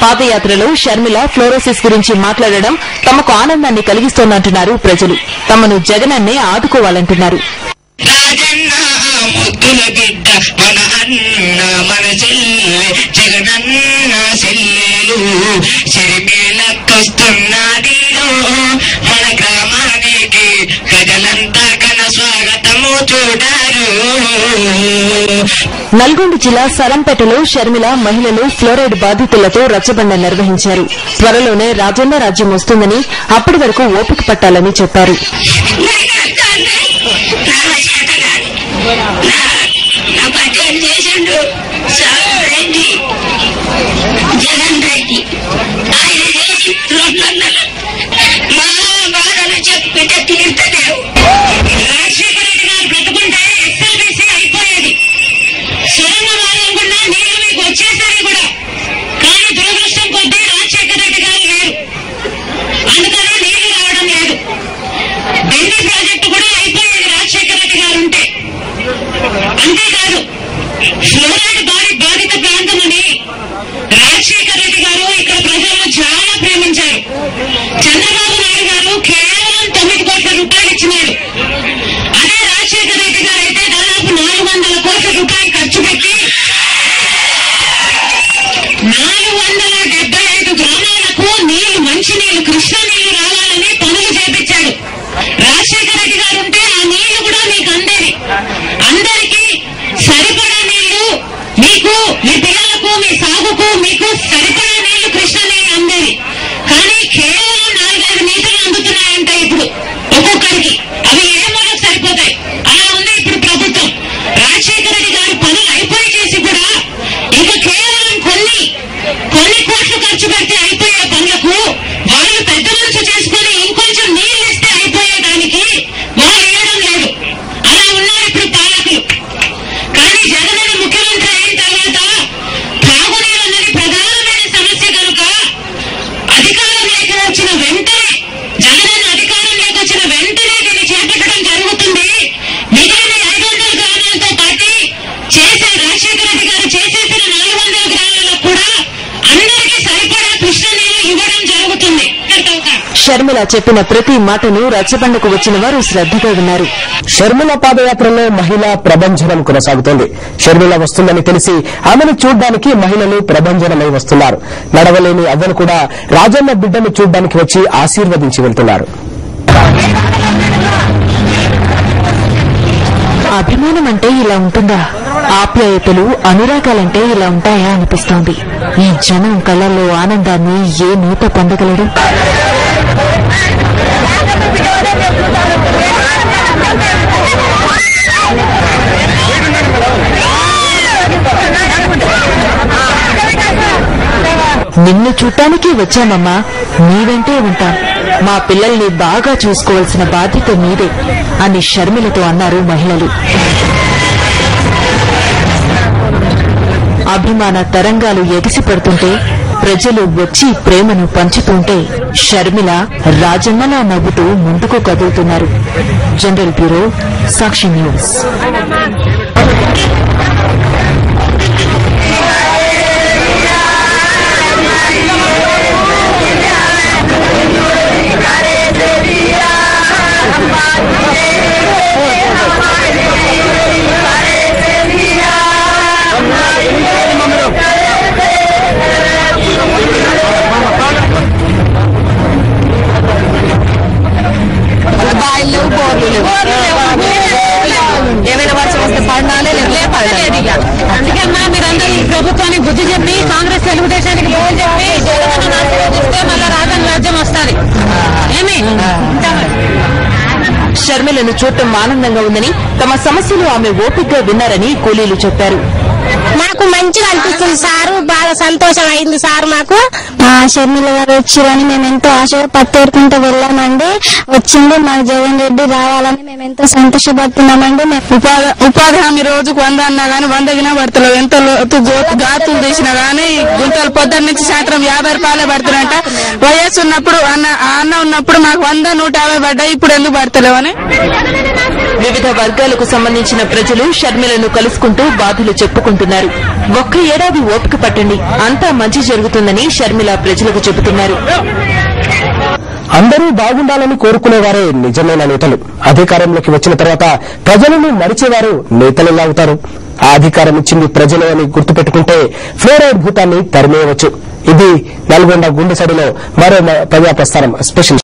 పాదయాత్రలో షర్మిల ఫ్లోరోసిస్ గురించి మాట్లాడడం తమకు ఆనందాన్ని కలిగిస్తోందంటున్నారు ప్రజలు తమను జగనన్నే ఆదుకోవాలంటున్నారు రాజన్న ముద్దుల బిడ్డ మన అన్న మన చెల్లె జగనన్న చెల్లెలు సిరిమేలకొస్తున్నాడీడు మన గ్రామానికి ప్రజలంతా ఘన స్వాగతము చూడారు నల్గొండ జిల్లా సరంపేటలో షర్మిల మహిళలు ఫ్లోరైడ్ బాధితులతో రచ్చబండ నిర్వహించారు త్వరలోనే రాజన్న రాజ్యం వస్తుందని అప్పటి వరకు ఓపిక పట్టాలని చెప్పారు నా పట్టేం చేసిండు సాగు రెడ్డి జగన్ రెడ్డి ఆయన చేసి రెండున్నర మా బాధలు చెప్పితే తీర్చలేవు రాజశేఖర రెడ్డి గారు బ్రతుకుంటే ఎస్ఎల్బీసీ అయిపోయేది సోమవారం కూడా నీళ్ళు మీకు వచ్చేసరి కూడా కానీ దురదృష్టం కొద్దీ రాజశేఖర రెడ్డి గారు లేరు అందుకనే నీళ్లు రావడం లేదు ఢిల్లీ ప్రాజెక్టు కూడా అయిపోయేది రాజశేఖర రెడ్డి గారు ఉంటే అంతేకాదు ఫ్లోరైడ్ బారి బాధిత ప్రాంతమని రాజశేఖర రెడ్డి గారు ఇక్కడ ప్రజలను చాలా ప్రేమించారు చంద్రబాబు నాయుడు గారు కేవలం తొమ్మిది కోట్ల రూపాయలు ఇచ్చినాడు అదే రాజశేఖర రెడ్డి గారు అయితే దాదాపు నాలుగు వందల కోట్ల రూపాయలు ఖర్చు పెట్టి నాలుగు వందల డెబ్బై ఐదు గ్రామాలకు నీళ్లు మంచి నీళ్లు కృష్ణా నీళ్లు రావాలని పనులు చేపించాడు రాజశేఖర రెడ్డి గారు ఉంటే ఆ నీళ్లు కూడా మీకు అందేది అందరికీ సరిపడా నీళ్లు మీకు మీ పిల్లలకు మీ సాగుకు మీకు సరిపడా నీళ్లు కృష్ణా నీళ్లు అందేది కానీ కేవలం నాలుగైదు మీటర్లు అందుతున్నాయంట ఇప్పుడు ఒక్కొక్కరికి అవి ఏ మూలకు సరిపోతాయి అలా ఉంది ఇప్పుడు ప్రభుత్వం రాజశేఖర రెడ్డి గారు పనులు అయిపోయి చేసి కూడా ఇక కేవలం కొన్ని కొన్ని కోట్లు ఖర్చు పెడితే అయిపోయే పనులకు వాళ్ళు పెద్ద మనసు చేసుకుని ఇంకొంచెం నీళ్ళు ఇస్తే అయిపోయేదానికి వాళ్ళు ఇవ్వడం లేదు అలా ఉన్నారు ఇప్పుడు పాలకులు కానీ జగన్ ముఖ్యమంత్రి అయిన తర్వాత తాగునీరు అన్నది ప్రధానమైన సమస్య కనుక అధికారంలోకి వచ్చిన వెంటనే జగన్ అధికారంలోకి వచ్చిన వెంటనే దీన్ని చేపట్టడం జరుగుతుంది మిగిలిన ఐదు వందల గ్రామాలతో పాటు చేసే రాజశేఖర రెడ్డి గారు చేసేసిన నాలుగు వందల గ్రామాలకు కూడా అందరికీ సరిపడా కృష్ణ నీళ్లు ఇవ్వడం జరుగుతుంది షర్మిల చెప్పిన ప్రతి మాటను రచ్చబండకు వచ్చిన వారు శ్రద్దగా విన్నారు షర్మిల పాదయాత్రలో మహిళా ప్రభంజనం కొనసాగుతోంది షర్మిల వస్తుందని తెలిసి ఆమెను చూడ్డానికి మహిళలు ప్రభంజనమై వస్తున్నారు నడవలేని అవ్వను కూడా రాజన్న బిడ్డను చూడ్డానికి వచ్చి ఆశీర్వదించి వెళ్తున్నారు అభిమానం అంటే ఇలా ఉంటుందా ఆప్యాయతలు అనురాగాలంటే ఇలా ఉంటాయా అనిపిస్తోంది ఈ జనం కళ్ళల్లో ఆనందాన్ని ఏ నేత పొందగలడు నిన్ను చూడటానికి వచ్చామమ్మా నీ వెంటే ఉంటాం మా పిల్లల్ని బాగా చూసుకోవాల్సిన బాధ్యత మీదే అని షర్మిలతో అన్నారు మహిళలు అభిమాన తరంగాలు ఎగిసిపడుతుంటే ప్రజలు వచ్చి ప్రేమను పంచుతుంటే షర్మిల రాజన్నలా నవ్వుతూ ముందుకు కదులుతున్నారు జనరల్ బ్యూరో సాక్షి న్యూస్ ఏమైనా వర్షం వస్తే పడాలే పడలేదు ఇక అందుకన్నా మీరందరూ ఈ ప్రభుత్వానికి బుద్ధి చెప్పి కాంగ్రెస్ తెలుగుదేశానికి బుద్ధి చెప్పి జగన్ ఆశీర్వదిస్తే మళ్ళా రాజన్ రాజ్యం వస్తుంది ఏమి షర్మిలను చూడటం ఆనందంగా ఉందని తమ సమస్యలు ఆమె ఓపికగా విన్నారని కూలీలు చెప్పారు మాకు మంచిగా అనిపిస్తుంది సారు బాగా సంతోషం అయింది సార్ మాకు మా షర్మిల గారు వచ్చిరని మేము ఎంతో ఆశగా పత్తేరుకుంటూ వెళ్ళామండి వచ్చింది మా జగన్ రెడ్డి రావాలని మేము ఎంతో సంతోషపడుతున్నామండి మేము ఉపాధి ఉపాధి హామీ రోజుకు వంద అన్నా గానీ వంద గినా పడతలేవు ఎంత లోతు గోతు గాతులు తీసినా గానీ గుంతలు పొద్దున్న నుంచి సాయంత్రం యాభై రూపాయలే పడుతున్నాయంట వయస్సు ఉన్నప్పుడు అన్న ఆ అన్న ఉన్నప్పుడు మాకు వంద నూట యాభై పడ్డాయి ఇప్పుడు ఎందుకు పడతలేవని వివిధ వర్గాలకు సంబంధించిన ప్రజలు షర్మిలను కలుసుకుంటూ బాధలు చెప్పుకుంటున్నారు ఒక్క ఏడాది ఓపిక పట్టండి అంతా మంచి జరుగుతుందని షర్మిల ప్రజలకు చెబుతున్నారు అందరూ బాగుండాలని కోరుకునేవారే నిజమైన నేతలు అధికారంలోకి వచ్చిన తర్వాత ప్రజలను మరిచేవారు నేతలుగా అవుతారు ఆ అధికారం ఇచ్చింది ప్రజలు అని గుర్తుపెట్టుకుంటే ఫ్లోరైడ్ భూతాన్ని తరిమేయవచ్చు ఇది నల్గొండ గుండెసడిలో మరో మ- ప్రజా ప్రస్థానం స్పెషల్